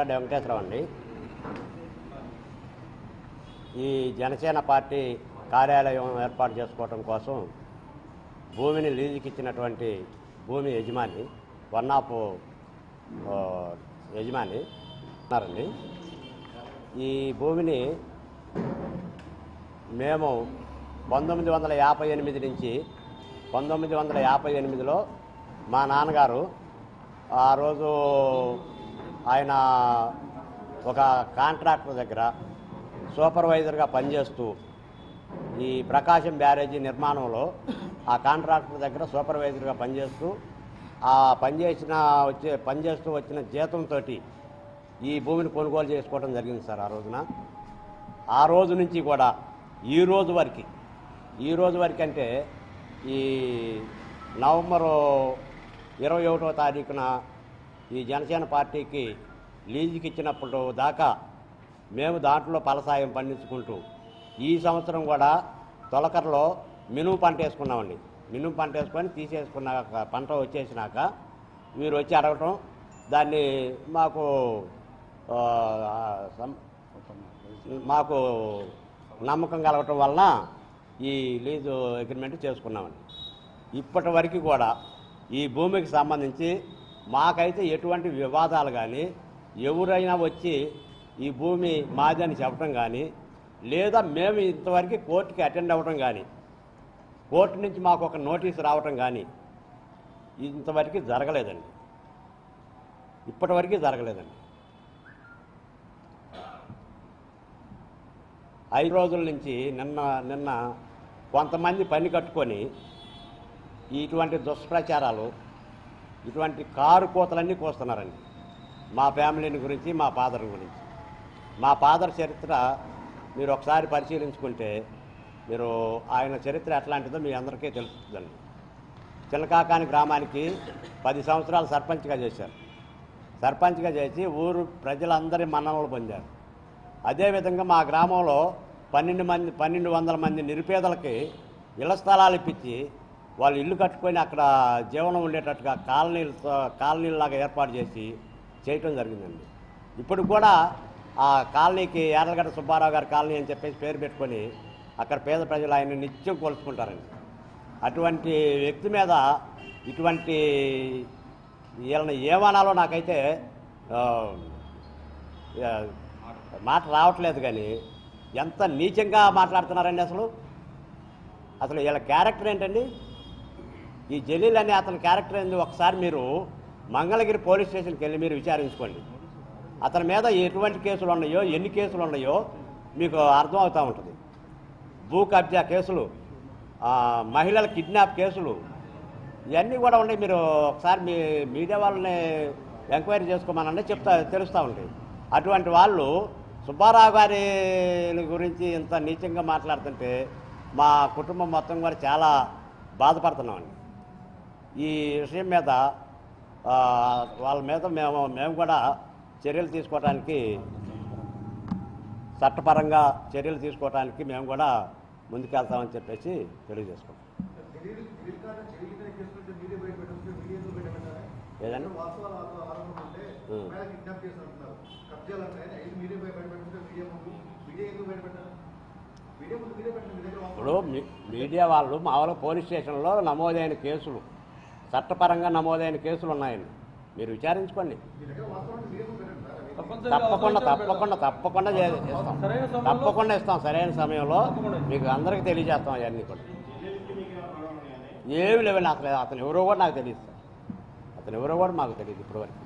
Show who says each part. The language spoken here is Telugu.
Speaker 1: కోటరెడ్డి వెంకటేశ్వరరావు అండి ఈ జనసేన పార్టీ కార్యాలయం ఏర్పాటు చేసుకోవటం కోసం భూమిని లీజుకి ఇచ్చినటువంటి భూమి యజమాని వన్ ఆఫ్ ఆ, యజమాని ఉన్నారండి ఈ భూమిని మేము పంతొమ్మిది వందల యాభై ఎనిమిది నుంచి పంతొమ్మిది వందల యాభై ఎనిమిదిలో మా నాన్నగారు ఆ రోజు ఆయన ఒక కాంట్రాక్టర్ దగ్గర సూపర్వైజర్గా పనిచేస్తూ ఈ ప్రకాశం బ్యారేజీ నిర్మాణంలో ఆ కాంట్రాక్టర్ దగ్గర సూపర్వైజర్గా పనిచేస్తూ ఆ పనిచేసిన వచ్చే పనిచేస్తూ వచ్చిన జీతంతో ఈ భూమిని కొనుగోలు చేసుకోవడం జరిగింది సార్ ఆ రోజున ఆ రోజు నుంచి కూడా ఈ రోజు వరకు ఈ రోజు వరకు అంటే ఈ నవంబరు ఇరవై ఒకటో తారీఖున ఈ జనసేన పార్టీకి లీజుకి ఇచ్చినప్పుడు దాకా మేము దాంట్లో ఫలసాయం పండించుకుంటూ ఈ సంవత్సరం కూడా తొలకరలో మినుము పంట వేసుకున్నామండి మినుము పంట వేసుకొని తీసేసుకున్నాక పంట వచ్చేసినాక మీరు వచ్చి అడగటం దాన్ని మాకు ఆ, సం- మాకు నమ్మకం కలగటం వలన ఈ లీజు అగ్రిమెంట్ చేసుకున్నామండి ఇప్పటి వరకు కూడా ఈ భూమికి సంబంధించి మాకైతే ఎటువంటి వివాదాలు కానీ ఎవరైనా వచ్చి ఈ భూమి మాది అని చెప్పడం కానీ లేదా మేము ఇంతవరకు కోర్టుకి అటెండ్ అవ్వడం కానీ కోర్టు నుంచి మాకు ఒక నోటీస్ రావటం కానీ ఇంతవరకు జరగలేదండి ఇప్పటివరకు జరగలేదండి ఐదు రోజుల నుంచి నిన్న నిన్న కొంతమంది పని కట్టుకొని ఇటువంటి దుష్ప్రచారాలు ఇటువంటి కారు కోతలన్నీ కోస్తున్నారండి మా ఫ్యామిలీని గురించి మా ఫాదర్ గురించి మా ఫాదర్ చరిత్ర మీరు ఒకసారి పరిశీలించుకుంటే మీరు ఆయన చరిత్ర ఎట్లాంటిదో మీ అందరికీ తెలుస్తుందండి చిలకాకాని గ్రామానికి పది సంవత్సరాలు సర్పంచ్గా చేశారు సర్పంచ్గా చేసి ఊరు ప్రజలందరి మన్ననలు పొందారు అదేవిధంగా మా గ్రామంలో పన్నెండు మంది పన్నెండు వందల మంది నిరుపేదలకి ఇళ్ల స్థలాలు ఇప్పించి వాళ్ళు ఇల్లు కట్టుకొని అక్కడ జీవనం ఉండేటట్టుగా కాలనీలతో కాలనీలాగా ఏర్పాటు చేసి చేయటం జరిగిందండి ఇప్పుడు కూడా ఆ కాలనీకి యార్లగడ్డ సుబ్బారావు గారి కాలనీ అని చెప్పేసి పేరు పెట్టుకొని అక్కడ పేద ప్రజలు ఆయన నిత్యం కొలుసుకుంటారండి అటువంటి వ్యక్తి మీద ఇటువంటి వీళ్ళని ఏమనాలో నాకైతే ఆ, ఆ, మాట రావట్లేదు కానీ ఎంత నీచంగా మాట్లాడుతున్నారండి అసలు అసలు వీళ్ళ క్యారెక్టర్ ఏంటండి ఈ జలీల్ అనే అతని క్యారెక్టర్ ఏంది ఒకసారి మీరు మంగళగిరి పోలీస్ స్టేషన్కి వెళ్ళి మీరు విచారించుకోండి అతని మీద ఎటువంటి కేసులు ఉన్నాయో ఎన్ని కేసులు ఉన్నాయో మీకు అర్థం అవుతూ ఉంటుంది భూ కబ్జా కేసులు ఆ, మహిళల కిడ్నాప్ కేసులు ఇవన్నీ కూడా ఉన్నాయి మీరు ఒకసారి మీ మీడియా వాళ్ళని ఎంక్వైరీ చేసుకోమనండి చెప్తా తెలుస్తూ ఉంటాయి అటువంటి వాళ్ళు సుబ్బారావు గారి గురించి ఇంత నీచంగా మాట్లాడుతుంటే మా కుటుంబం మొత్తం కూడా చాలా బాధపడుతున్నామండి ఈ విషయం మీద ఆ, వాళ్ళ మీద మేము మేము కూడా చర్యలు తీసుకోవడానికి చట్టపరంగా చర్యలు తీసుకోవడానికి మేము కూడా ముందుకెళ్తామని చెప్పేసి తెలియజేసుకుంటాం
Speaker 2: దిలీప్ దిలీప్ గారిని జరిగిన కేసులు మీడియా బయట పెట్టవచ్చు మీడియా ఎందుకు బయట పెట్టాలి
Speaker 1: ఏదండి?
Speaker 2: వాస్తవాలు ఆరోపణలు ఉంటే
Speaker 1: ఉం.
Speaker 2: మేడం కిడ్నాప్ చేసి అంటున్నారు కబ్జాలు అంటే ఐదు మీడియా బయట పెట్టుకుంటే మీడియా ముందు మీడియా ఎందుకు బయట పెట్టాలి మీడియా ముందు మీడియా పెట్టండి మీ దగ్గర
Speaker 1: ఇప్పుడు
Speaker 2: వాస్తవాలు
Speaker 1: మీ- మీడియా వాళ్ళు మామూలుగా పోలీస్ స్టేషన్లో నమోదైన కేసులు చట్టపరంగా నమోదైన కేసులు ఉన్నాయండి మీరు విచారించుకోండి
Speaker 2: మీ దగ్గర వాస్తవాన్ని మీడియా ముందు పెట్టండి సార్ అవి.
Speaker 1: తప్పకుండా తప్పకుండా తప్పకుండా చే- ఇస్తాం తప్పకుండా ఇస్తాం సరైన సమయంలో మీకు అందరికీ తెలియజేస్తాం అవన్నీ కూడా ఏమి లేవండి అసలు అతను ఎవరో కూడా నాకు తెలియదు సార్ అతను ఎవరో కూడా మాకు తెలియదు ఇప్పటివరకు